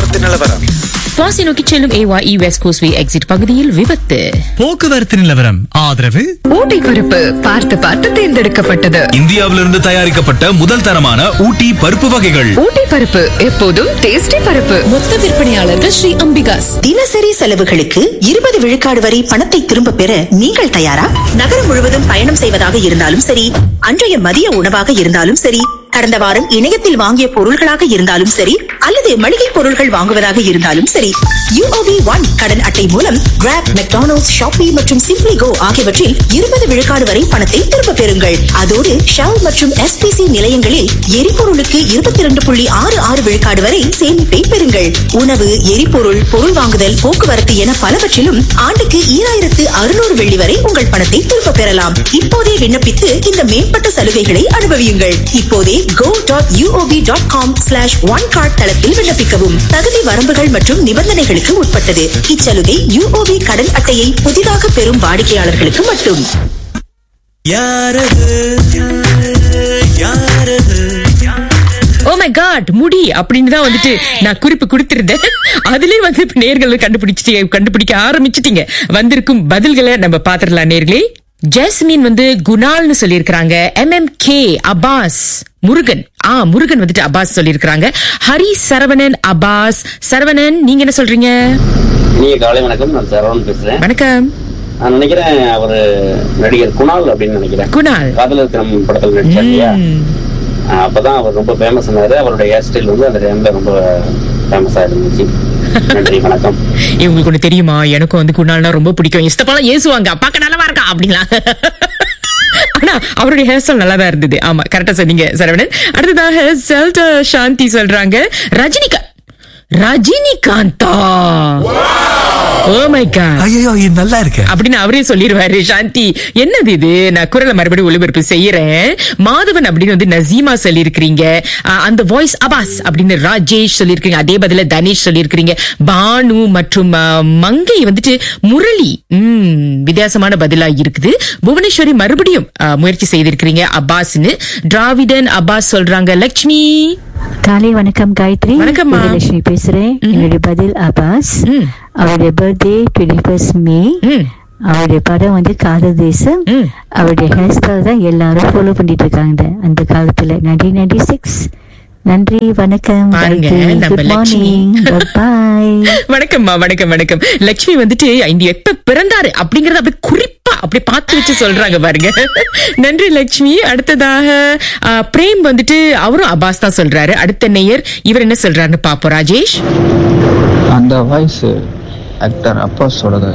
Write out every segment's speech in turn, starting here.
போக்குவரத்து நிலவரம் சுவாசி நோக்கி செல்லும் ஏவாஇ வெஸ்ட் கோஸ்வே எக்ஸிட் பகுதியில் விபத்து போக்குவரத்து நிலவரம் ஆதரவு ஊட்டி பருப்பு பார்த்து பார்த்து தேர்ந்தெடுக்கப்பட்டது இந்தியாவிலிருந்து தயாரிக்கப்பட்ட முதல் தரமான ஊட்டி பருப்பு வகைகள் ஊட்டி பருப்பு எப்போதும் டேஸ்டி பருப்பு மொத்த விற்பனையாளர்கள் ஸ்ரீ அம்பிகாஸ் தினசரி செலவுகளுக்கு இருபது விழுக்காடு வரை பணத்தை திரும்ப பெற நீங்கள் தயாரா நகரம் முழுவதும் பயணம் செய்வதாக இருந்தாலும் சரி அன்றைய மதிய உணவாக இருந்தாலும் சரி கடந்த வாரம் இணையத்தில் வாங்கிய பொருள்களாக இருந்தாலும் சரி அல்லது மளிகை பொருட்கள் வாங்குவதாக இருந்தாலும் சரி யூஓபி ஒன் கடன் அட்டை மூலம் கிராப் மெக்டானல்ட்ஸ் ஷாப்பி மற்றும் சிம்ப்ளி கோ ஆகியவற்றில் இருபது விழுக்காடு வரை பணத்தை திரும்ப பெறுங்கள் அதோடு ஷெல் மற்றும் எஸ்பிசி நிலையங்களில் எரிபொருளுக்கு இருபத்தி இரண்டு புள்ளி ஆறு ஆறு விழுக்காடு வரை சேமிப்பை பெறுங்கள் உணவு எரிபொருள் பொருள் வாங்குதல் போக்குவரத்து என பலவற்றிலும் ஆண்டுக்கு ஈராயிரத்து அறுநூறு வெள்ளி வரை உங்கள் பணத்தை திரும்ப பெறலாம் இப்போதே விண்ணப்பித்து இந்த மேம்பட்ட சலுகைகளை அனுபவியுங்கள் இப்போதே go dot UOB dot com slash one card தளத்தில் விண்ணப்பிக்கவும் தகுதி வரம்புகள் மற்றும் நிபந்தனைகளுக்கு உட்பட்டது இச்சலுகை யூஓபி கடன் அட்டையை புதிதாக பெறும் வாடிக்கையாளர்களுக்கு மட்டும் ஓ மை காட் முடி அப்படின்னு தான் வந்துட்டு நான் குறிப்பு கொடுத்திருந்தேன் அதுலயே வந்து இப்ப நேர்கள் கண்டுபிடிச்சிட்டீங்க கண்டுபிடிக்க ஆரம்பிச்சிட்டீங்க வந்திருக்கும் பதில்களை நம்ம பாத்திரலாம் நேர்களே ஜாஸ்மின் வந்து குணால்னு சொல்லியிருக்கிறாங்க எம் கே அப்பாஸ் முருகன் ஆ முருகன் வந்துட்டு அப்பாஸ் சொல்லியிருக்கிறாங்க ஹரி சரவணன் அப்பாஸ் சரவணன் நீங்க என்ன சொல்றீங்க இனிய காலை வணக்கம் நான் சரவணன் பேசுறேன் வணக்கம் நான் நினைக்கிறேன் அவரு நடிகர் குணால் அப்படின்னு நினைக்கிறேன் குணால் காதலர் தினம் படத்துல நடிச்சார் இல்லையா ம். ஆஹ் அப்பதான் அவர் ரொம்ப ஃபேமஸ் ஆனாரு அவருடைய ஹேர் ஸ்டைல் வந்து அந்த டைம்ல ரொம்ப ஃபேமஸா இருந்துச்சு நன்றி வணக்கம் இவங்களுக்கு ஒண்ணு தெரியுமா எனக்கும் வந்து குணால்னா ரொம்ப பிடிக்கும் இஷ்டப்பெல்லாம் ஏசுவாங்க அப்பாக்க நல்லவா இருக்கா அப்படிங்களா ஆனா அவருடைய ஹேர் ஸ்டைல் நல்லா தான் இருந்தது ஆமா கரெக்டா சொன்னீங்க சரவணன் அடுத்ததாக செல்ட சாந்தி சொல்றாங்க ரஜினிகாந்த் ரஜினிகாந்தா ஓ மை காட் ஐயோ இது நல்லா இருக்கு அப்படின்னு அவரே சொல்லிடுவாரு சாந்தி என்னது இது நான் குரலை மறுபடியும் ஒளிபரப்பு செய்யறேன் மாதவன் அப்படின்னு வந்து நசீமா சொல்லியிருக்கிறீங்க அஹ் அந்த வாய்ஸ் அபாஸ் அப்படின்னு ராஜேஷ் சொல்லியிருக்கீங்க அதே பதில தனேஷ் சொல்லியிருக்கிறீங்க பானு மற்றும் அஹ், மங்கை வந்துட்டு முரளி உம் வித்தியாசமான பதிலா இருக்குது புவனேஸ்வரி மறுபடியும் அஹ், முயற்சி செய்திருக்கிறீங்க அப்பாஸ்னு டிராவிடன் அப்பாஸ் சொல்றாங்க லக்ஷ்மி காலை வணக்கம் காயத்ரி வணக்கம்மா. விஜயலட்சுமி பேசுறேன் என்னுடைய பதில் அபாஸ் ம். அவருடைய பர்த்டே டுவெண்ட்டி ஃபர்ஸ்ட் மே ம். அவருடைய படம் வந்து காதல் தேசம் ம். அவருடைய ஹேர் ஸ்டைல் தான் எல்லாரும் ஃபாலோ பண்ணிட்டு இருக்காங்க அந்த காலத்துல நைன்டீன் நைன்டி சிக்ஸ் நன்றி வணக்கம் பாருங்க, நம்ம குட் லட்சுமி. மார்னிங் பாய் வணக்கம்மா வணக்கம் வணக்கம் லட்சுமி வந்துட்டு இந்த எப்ப பிறந்தாரு அப்படிங்கறத அப்படியே குறிப்பா அப்படியே பார்த்து வச்சு சொல்றாங்க பாருங்க நன்றி லட்சுமி அடுத்ததாக ஆ, பிரேம் வந்துட்டு அவரும் அபாஸ் தான் சொல்றாரு அடுத்த நேயர் இவர் என்ன சொல்றாருன்னு பாப்போம் ராஜேஷ் அந்த வாய்ஸ் ஆக்டர் அப்பாஸோடது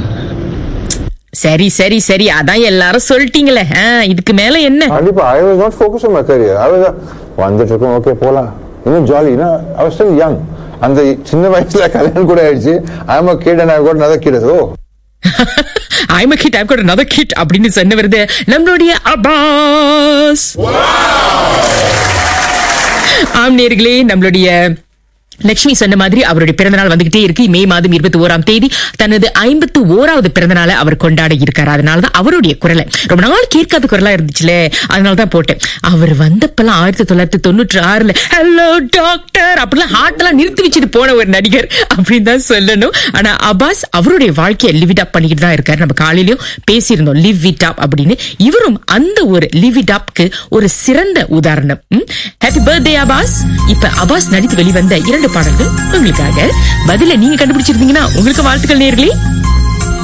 சரி சரி சரி அதான் எல்லாரும் சொல்லிட்டீங்களே ஆ, இதுக்கு மேல என்ன கண்டிப்பா I was not focus on my career I was வந்துட்டு இருக்கோம் ஓகே போலாம் இன்னும் ஜாலினா ஐ வாஸ் ஸ்டில் யங் அந்த சின்ன வயசுல கல்யாணம் கூட ஆயிடுச்சு I am a kid and I got another kid oh I'm a kid I've got another kid அப்படின்னு சொன்ன வருது நம்மளுடைய அபாஸ் ஆம் நேர்களே நம்மளுடைய லட்சுமி சொன்ன மாதிரி அவருடைய பிறந்தநாள் வந்துகிட்டே இருக்கு மே மாதம் இருபத்தி ஓராம் தேதி தனது ஐம்பத்து ஓராவது பிறந்தநாளை அவர் கொண்டாட இருக்காரு அதனாலதான் அவருடைய குரலை ரொம்ப நாள் கேட்காத குரலா இருந்துச்சுல அதனாலதான் போட்டேன் அவர் வந்தப்பெல்லாம் ஆயிரத்தி தொள்ளாயிரத்தி தொண்ணூற்றி ஆறுல ஹலோ டாக்டர் அப்படிலாம் ஹார்ட் எல்லாம் நிறுத்தி வச்சுட்டு போன ஒரு நடிகர் அப்படின்னு தான் சொல்லணும் ஆனா அபாஸ் அவருடைய வாழ்க்கையை லிவ் இட் அப் பண்ணிக்கிட்டு தான் இருக்காரு நம்ம காலையிலயும் பேசியிருந்தோம் லிவ் இட் அப் அப்படின்னு இவரும் அந்த ஒரு லிவ் இட் அப்க்கு ஒரு சிறந்த உதாரணம் ஹாப்பி பர்த்டே அபாஸ் இப்ப அபாஸ் நடித்து வெளிவந்த இரண்டு பாடல்கள் உங்களுக்காக பதில நீங்க கண்டுபிடிச்சிருந்தீங்கன்னா உங்களுக்கு வாழ்த்துக்கள் நேர்களே